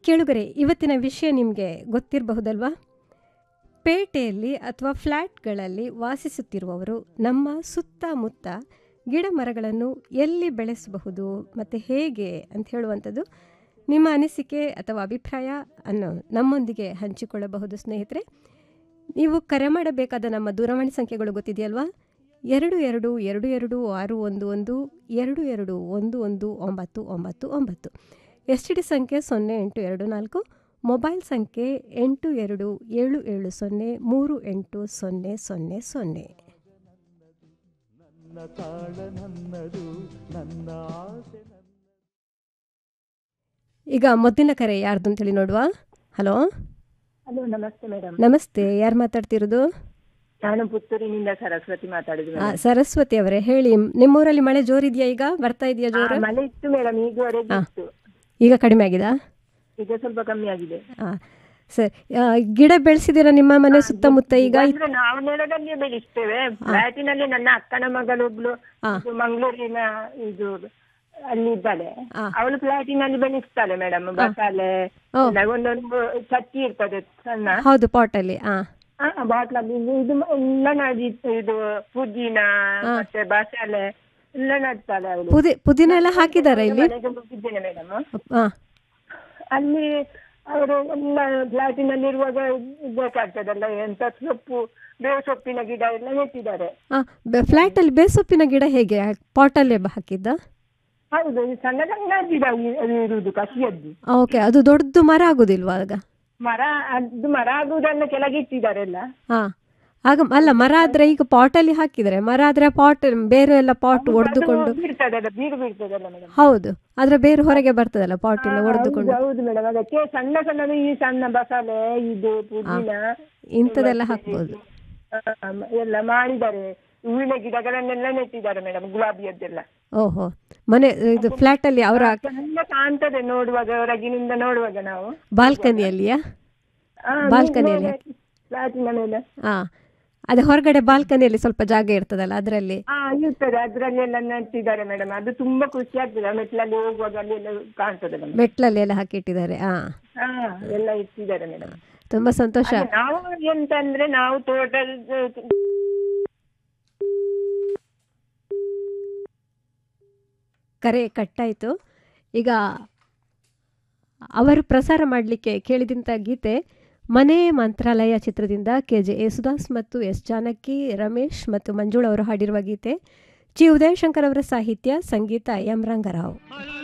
ಕೇಳುಗರೆ ಇವತ್ತಿನ ವಿಷಯ ನಿಮಗೆ ಗೊತ್ತಿರಬಹುದಲ್ವಾ ಪೇಟೆಯಲ್ಲಿ ಅಥವಾ ಫ್ಲ್ಯಾಟ್ಗಳಲ್ಲಿ ವಾಸಿಸುತ್ತಿರುವವರು ನಮ್ಮ ಸುತ್ತಮುತ್ತ ಗಿಡ ಮರಗಳನ್ನು ಎಲ್ಲಿ ಬೆಳೆಸಬಹುದು ಮತ್ತು ಹೇಗೆ ಅಂತ ಹೇಳುವಂಥದ್ದು ನಿಮ್ಮ ಅನಿಸಿಕೆ ಅಥವಾ ಅಭಿಪ್ರಾಯ ಅನ್ನು ನಮ್ಮೊಂದಿಗೆ ಹಂಚಿಕೊಳ್ಳಬಹುದು ಸ್ನೇಹಿತರೆ ನೀವು ಕರೆ ಮಾಡಬೇಕಾದ ನಮ್ಮ ದೂರವಾಣಿ ಸಂಖ್ಯೆಗಳು ಗೊತ್ತಿದೆಯಲ್ವಾ ಎರಡು ಎರಡು ಎರಡು ಎರಡು ಆರು ಒಂದು ಒಂದು ಎರಡು ಎರಡು ಒಂದು ಒಂದು ಒಂಬತ್ತು ಒಂಬತ್ತು ಒಂಬತ್ತು ಎಸ್ ಟಿ ಡಿ ಸಂಖ್ಯೆ ಸೊನ್ನೆ ಎಂಟು ಎರಡು ನಾಲ್ಕು ಮೊಬೈಲ್ ಸಂಖ್ಯೆ ಎಂಟು ಎರಡು ಏಳು ಏಳು ಸೊನ್ನೆ ಮೂರು ಎಂಟು ಸೊನ್ನೆ ಸೊನ್ನೆ ಸೊನ್ನೆ ನನ್ನ ತಾಳ ನನ್ನದು ನನ್ನ ಆಸೆ ನನ್ನ ಈಗ ಮೊದಲಿನ ಕರೆ ಯಾರ್ದು ಅಂತೇಳಿ ನೋಡುವ ಹಲೋ ಹಲೋ ನಮಸ್ತೆ ಮೇಡಮ್ ನಮಸ್ತೆ ಯಾರು ಮಾತಾಡ್ತಿರೋದು ನಾನು ಪುತ್ತೂರಿನಿಂದ ಸರಸ್ವತಿ ಮಾತಾಡುದು ಆ, ಸರಸ್ವತಿ ಅವರೇ ಹೇಳಿ ನಿಮ್ಮೂರಲ್ಲಿ ಮಳೆ ಜೋರಿದೆಯಾ ಈಗ ಬರ್ತಾ ಇದೆಯಾ ಆ, ಜೋರು ಮಳೆ ಇತ್ತು ಮೇಡಮ್ ಈಗವರೆಗೆ ಆ. ಇತ್ತು ಈಗ ಕಡಿಮೆ ಆಗಿದಾ ಈಗ ಸ್ವಲ್ಪ ಕಮ್ಮಿ ಆಗಿದೆ ಆ, ಸರಿ ಆ, ಗಿಡ ಬೆಳೆಸಿದ್ದೀರಾ ನಿಮ್ಮ ಮನೆ ಸುತ್ತಮುತ್ತ ಈಗ ಅಂದ್ರೆ ನಾವು ನೆಲದಲ್ಲಿಯೇ ಬೆಳೆಸ್ತೇವೆ ಫ್ಲಾಟಿನಲ್ಲಿ ನನ್ನ ಅಕ್ಕನ ಮಗಳೊಬ್ಳು ಆ. ಇದು ಮಂಗಳೂರಿನ ಇದು ಅಲ್ಲಿ ಇದ್ದಾಳೆ ಆ. ಅವಳು ಫ್ಲಾಟಿನಲ್ಲಿ ಬೆಳೆಸ್ತಾಳೆ ಮೇಡಮ್ ಬಸಾಲೆ ಓ. ಎಲ್ಲ ಒಂದೊಂದು ಚಟ್ಟಿ ಇರ್ತದೆ ಸಣ್ಣ ಹೌದು ಪಾಟಲ್ಲಿ ಆ ಬಾಟ್ಲಲ್ಲಿ ಇದು ಎಲ್ಲ ನಡೀತು ಇದು ಪುದೀನ ಮತ್ತೆ ಬಸಾಲೆ ಎಲ್ಲ ನಡ್ತಾಳೆ ಅವಳು ಪುದಿ ಪುದೀನ ಎಲ್ಲ ಹಾಕಿದಾರ ಇಲ್ಲಿ ಮನೆಗೆ ಹೋಗಿದ್ದೇನೆ ಮೇಡಮ್ ಆ, ಅಲ್ಲಿ ಅವರು ಎಲ್ಲ ಫ್ಲಾಟಿನಲ್ಲಿ ಇರುವಾಗ ಬೇಕಾಗ್ತದಲ್ಲ ಎಂತ ಸೊಪ್ಪು ಬೇವು ಸೊಪ್ಪಿನ ಗಿಡ ಎಲ್ಲ ನೆಟ್ಟಿದ್ದಾರೆ ಆ, ಬೆ- ಫ್ಲ್ಯಾಟಲ್ಲಿ ಬೇಸೊಪ್ಪಿನ ಗಿಡ ಹೇಗೆ ಪಾಟಲ್ಲೇ ಬ- ಹಾಕಿದ್ದ ಹೌದು ಈ ಸಣ್ಣ ಸಣ್ಣ ಗಿಡ ಇ- ಅದು ಇರುವುದು ಕಸಿಯದ್ದು ಓಕೆ ಅದು ದೊಡ್ಡದು ಮರ ಆಗೋದಿಲ್ವಾ ಆಗ ಮರ ಅದು ಮರ ಆಗುವುದನ್ನು ಕೆಳಗೆ ಇಟ್ಟಿದ್ದಾರೆ ಎಲ್ಲ ಹಾ ಆಗ ಅಲ್ಲ ಮರ ಆದ್ರೆ ಈಗ ಪಾಟಲ್ಲಿ ಹಾಕಿದರೆ ಮರ ಆದ್ರೆ ಪಾಟ್ ಬೇರೆ ಎಲ್ಲ ಪಾಟ್ ಒಡೆದುಕೊಂಡು ಅದು ಬೀಳ್ತದಲ್ಲ ಬೀರು ಬೀಳ್ತದಲ್ಲ ಮೇಡಮ್ ಹೌದು ಆದ್ರೆ ಬೇರೆ ಹೊರಗೆ ಬರ್ತದಲ್ಲ ಪಾಟಿಂದ ಒಡೆದುಕೊಂಡು ಹೌದು ಮೇಡಮ್ ಅದಕ್ಕೆ ಸಣ್ಣ ಸಣ್ಣ ಈ ಸಣ್ಣ ಬಸಳೆ ಇದು ಪುದೀನ ಇಂಥದೆಲ್ಲ ಹಾಕ್ಬೋದು ಆ, ಎಲ್ಲ ಮಾಡಿದ್ದಾರೆ ಹೂವಿನ ಗಿಡಗಳನ್ನೆಲ್ಲ ನೆಟ್ಟಿದ್ದಾರೆ ಮೇಡಮ್ ಗುಲಾಬಿಯದ್ದೆಲ್ಲ ಓಹೋ ಮನೆ ಇದು ಫ್ಲ್ಯಾಟಲ್ಲಿ ಅವರ ಚೆಂದ ಕಾಣ್ತದೆ ನೋಡುವಾಗ ಹೊರಗಿನಿಂದ ನೋಡುವಾಗ ನಾವು ಬಾಲ್ಕನಿಯಲ್ಲಿಯಾ ಆ, ಬಾಲ್ಕನಿಯಲ್ಲಿ ಮೇಲೆ ಫ್ಲಾಟಿನ ಮೇಲೆ ಹಾ ಅದೇ ಹೊರಗಡೆ ಬಾಲ್ಕನಿಯಲ್ಲಿ ಸ್ವಲ್ಪ ಜಾಗ ಇರ್ತದಲ್ಲ ಅದರಲ್ಲಿ ಹಾ ಇರ್ತದೆ ಅದ್ರಲ್ಲಿ ಎಲ್ಲ ನೆಟ್ಟಿದ್ದಾರೆ ಮೇಡಮ್ ಅದು ತುಂಬಾ ಖುಷಿ ಆಗ್ತದೆ ಮೆಟ್ಲಲ್ಲಿ ಹೋಗುವಾಗ ಅಲ್ಲಿ ಎಲ್ಲ ಕಾಣ್ತದೆ ಮೇಡಮ್ ಮೆಟ್ಲಲ್ಲಿ ಎಲ್ಲ ಹಾಕಿಟ್ಟಿದ್ದಾರೆ ಹಾ ಹಾ ಎಲ್ಲ ಇಟ್ಟಿದ್ದಾರೆ ಮೇಡಮ್ ತುಂಬಾ ಸಂತೋಷ ನಾವು ಎಂತ ಅಂದ್ರೆ ನಾವು ತೋಟ ಕರೆ ಕಟ್ಟಾಯಿತು ಈಗ ಅವರು ಪ್ರಸಾರ ಮಾಡಲಿಕ್ಕೆ ಕೇಳಿದಂಥ ಗೀತೆ ಮನೆ ಮಂತ್ರಾಲಯ ಚಿತ್ರದಿಂದ ಕೆ ಜೆ ಯೇಸುದಾಸ್ ಮತ್ತು ಎಸ್ ಜಾನಕಿ ರಮೇಶ್ ಮತ್ತು ಮಂಜುಳ್ ಅವರು ಹಾಡಿರುವ ಗೀತೆ ಜಿ ಉದಯಶಂಕರ್ ಅವರ ಸಾಹಿತ್ಯ ಸಂಗೀತ ಎಂ ರಂಗರಾವ್